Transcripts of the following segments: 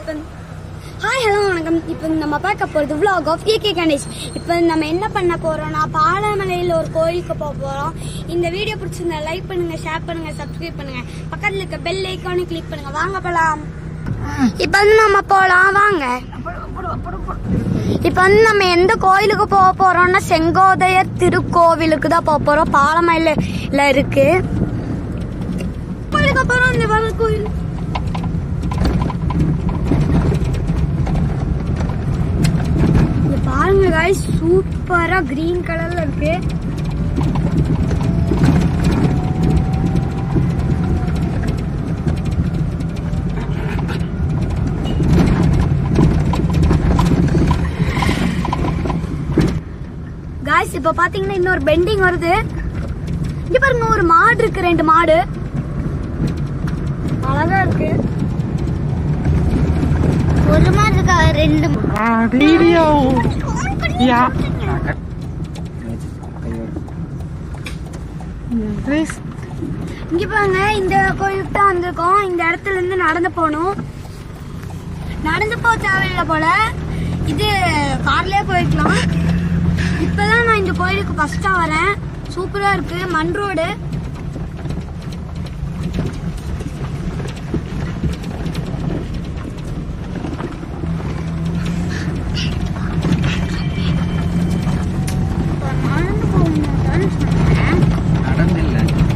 இப்போ hi hello வணக்கம் இப்போ நம்ம பார்க்க போகிறது vlog ஆஃப் ஏகே கணேஷ் இப்போ நம்ம என்ன பண்ண போறோம்னா பாலமலையில் ஒரு கோயிலுக்கு போக போகிறோம் இந்த வீடியோ பிடிச்சிருந்தா லைக் பண்ணுங்க ஷேர் பண்ணுங்க சப்ஸ்கிரைப் பண்ணுங்க பக்கத்தில் இருக்க பெல் ஐக்கானு கிளிக் பண்ணுங்க வாங்க போலாம் இப்போ வந்து நம்ம போகலாம் வாங்க இப்போ வந்து நம்ம எந்த கோயிலுக்கு போக போறோம்னா செங்கோதையர் திருக்கோவிலுக்கு தான் போக போறோம் பாலமலையில இருக்கு கோயிலுக்கு போறோம் இந்த வர கோயில் இங்க பாருங்க guys சூப்பரா கிரீன் கலர்ல இருக்கு காய்ஸ் இப்ப பாத்தீங்கன்னா இன்னொரு பெண்டிங் வருது இங்க பாருங்க ஒரு மாடு இருக்கு ரெண்டு மாடு அழகா இருக்கு ஒரு மாடு இருக்கா ரெண்டு வீடியோ யா இங்க பாருங்க இந்த கோயிலுக்கு தான் வந்திருக்கோம் இந்த இடத்துல இருந்து நடந்து போகணும் நடந்து போக தேவையில்லை போல இது கார்லயே போய்க்கலாம் இப்பதான் நான் இந்த கோயிலுக்கு ஃபர்ஸ்டா வரேன் சூப்பரா இருக்கு மண் ரோடு நடந்து போகணும்னு சொன்னேன் நடந்தில்ல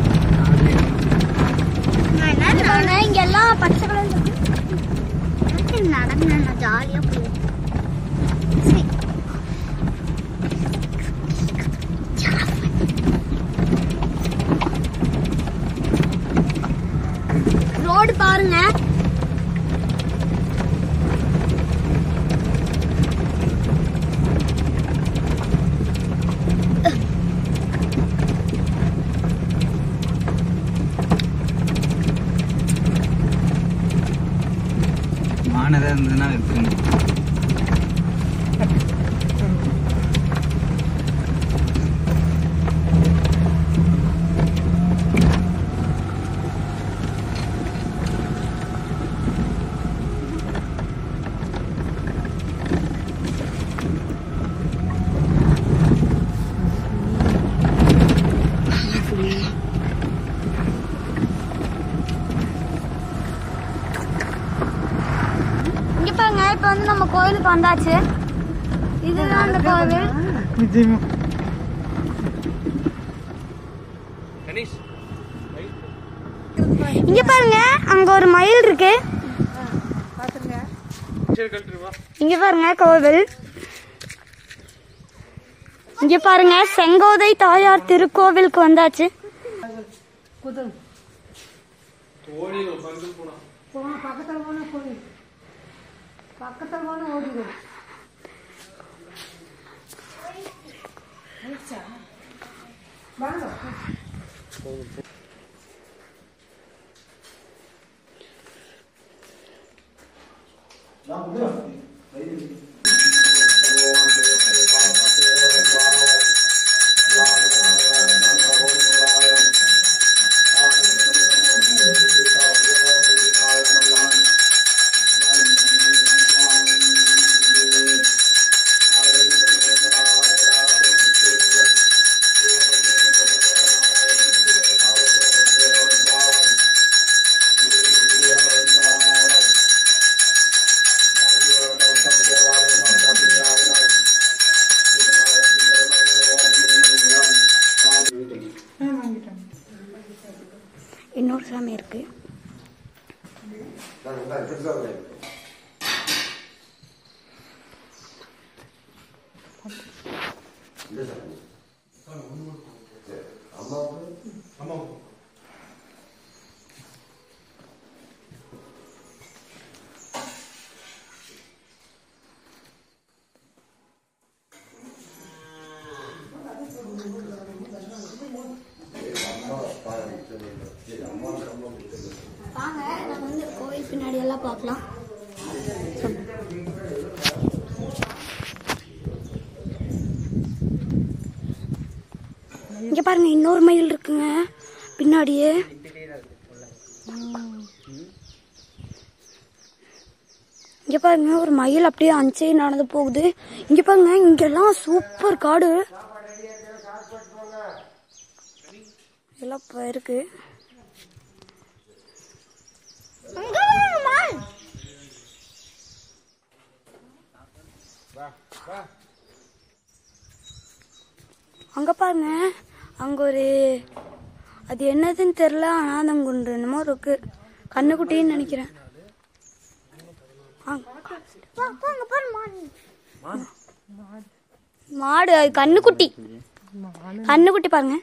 பாருங்க, இங்க எல்லாம் பச்சை கலர்ல இருக்கு. நடந்து நான் ஜாலியா போயிடுவேன் சரி. ரோடு பாருங்க மானதா இருந்ததுன்னா எடுத்துருங்க இங்க பாருங்க இப்ப வந்து நம்ம கோயிலுக்கு வந்தாச்சு இதுதான் அந்த கோவில் நிச்சயமா இங்க பாருங்க அங்க ஒரு மயில் இருக்கு இங்க பாருங்க கோவில் இங்க பாருங்க செங்கோதை தாயார் திருக்கோவிலுக்கு வந்தாச்சு இன்னொரு சாமி இருக்கு வாங்க நம்ம வந்து கோயில் பின்னாடி எல்லாம் பார்க்கலாம் இங்க பாருங்க இன்னொரு மயில் இருக்குங்க பின்னாடியே இங்க பாருங்க ஒரு மயில் அப்படியே அஞ்சே நடந்து போகுது இங்க பாருங்க இங்கெல்லாம் சூப்பர் காடு எல்லாம் இப்ப இருக்கு அங்க பாருங்க அங்க ஒரு அது என்னதுன்னு தெரியல அனாதங்குண்டு என்னமோ இருக்கு கண்ணுக்குட்டின்னு நினைக்கிறேன் ஆ. மாடு அது கண்ணுக்குட்டி கண்ணுக்குட்டி பாருங்க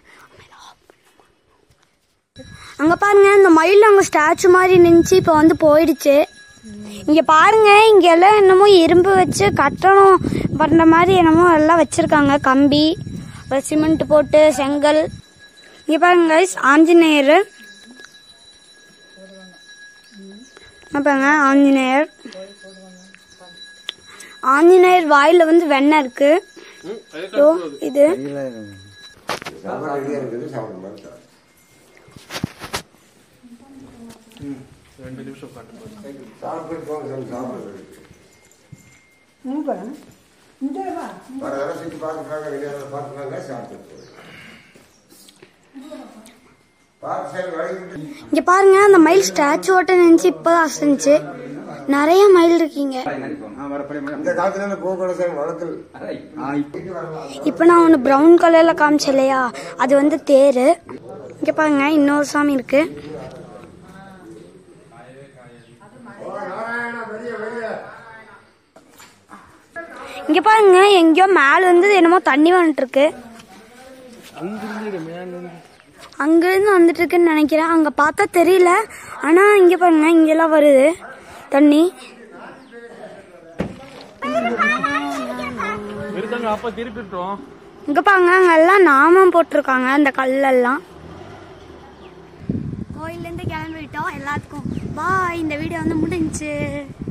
அங்க பாருங்க இந்த மயில் அங்க ஸ்டாச்சு மாதிரி நின்னுச்சு இப்ப வந்து போயிடுச்சு இங்க பாருங்க இங்க எல்லாம் என்னமோ இரும்பு வச்சு கட்டணம் பண்ற மாதிரி என்னமோ எல்லாம் வச்சிருக்காங்க கம்பி அப்புறம் சிமெண்ட் போட்டு செங்கல் இங்க பாருங்க guys, ஆஞ்சநேயர் இங்க பாருங்க ஆஞ்சநேயர் ஆஞ்சநேயர் வாயில வந்து வெண்ணெய் இருக்கு ஓ இது இங்க பாருங்க அந்த மயில் ஸ்டாச்சு ஓட்ட நினைச்சு இப்பதான் அசைஞ்சு நிறைய மயில் இருக்கீங்க இந்த காலத்துல போக்குவரத்து வளர்த்தல் இப்போ நான் ஒன்று ப்ரௌன் கலர்ல காமிச்சேன் இல்லையா அது வந்து தேர் இங்க பாருங்க இன்னொரு சாமி இருக்கு இங்க பாருங்க எங்கேயோ மேல இருந்து என்னமோ தண்ணி வந்துட்டு இருக்கு அங்கிருந்து வந்துட்டு இருக்குன்னு நினைக்கிறேன் அங்க பார்த்தா தெரியல ஆனா இங்க பாருங்க இங்கெல்லாம் வருது தண்ணி இருக்காங்க அப்ப திருப்பிட்டோம் இங்க பாருங்க அங்கெல்லாம் நாமம் போட்டிருக்காங்க அந்த கல்லெல்லாம் கோயிலேருந்து கிளம்பிட்டோம் எல்லாத்துக்கும் பாய் இந்த வீடியோ வந்து முடிஞ்சுச்சு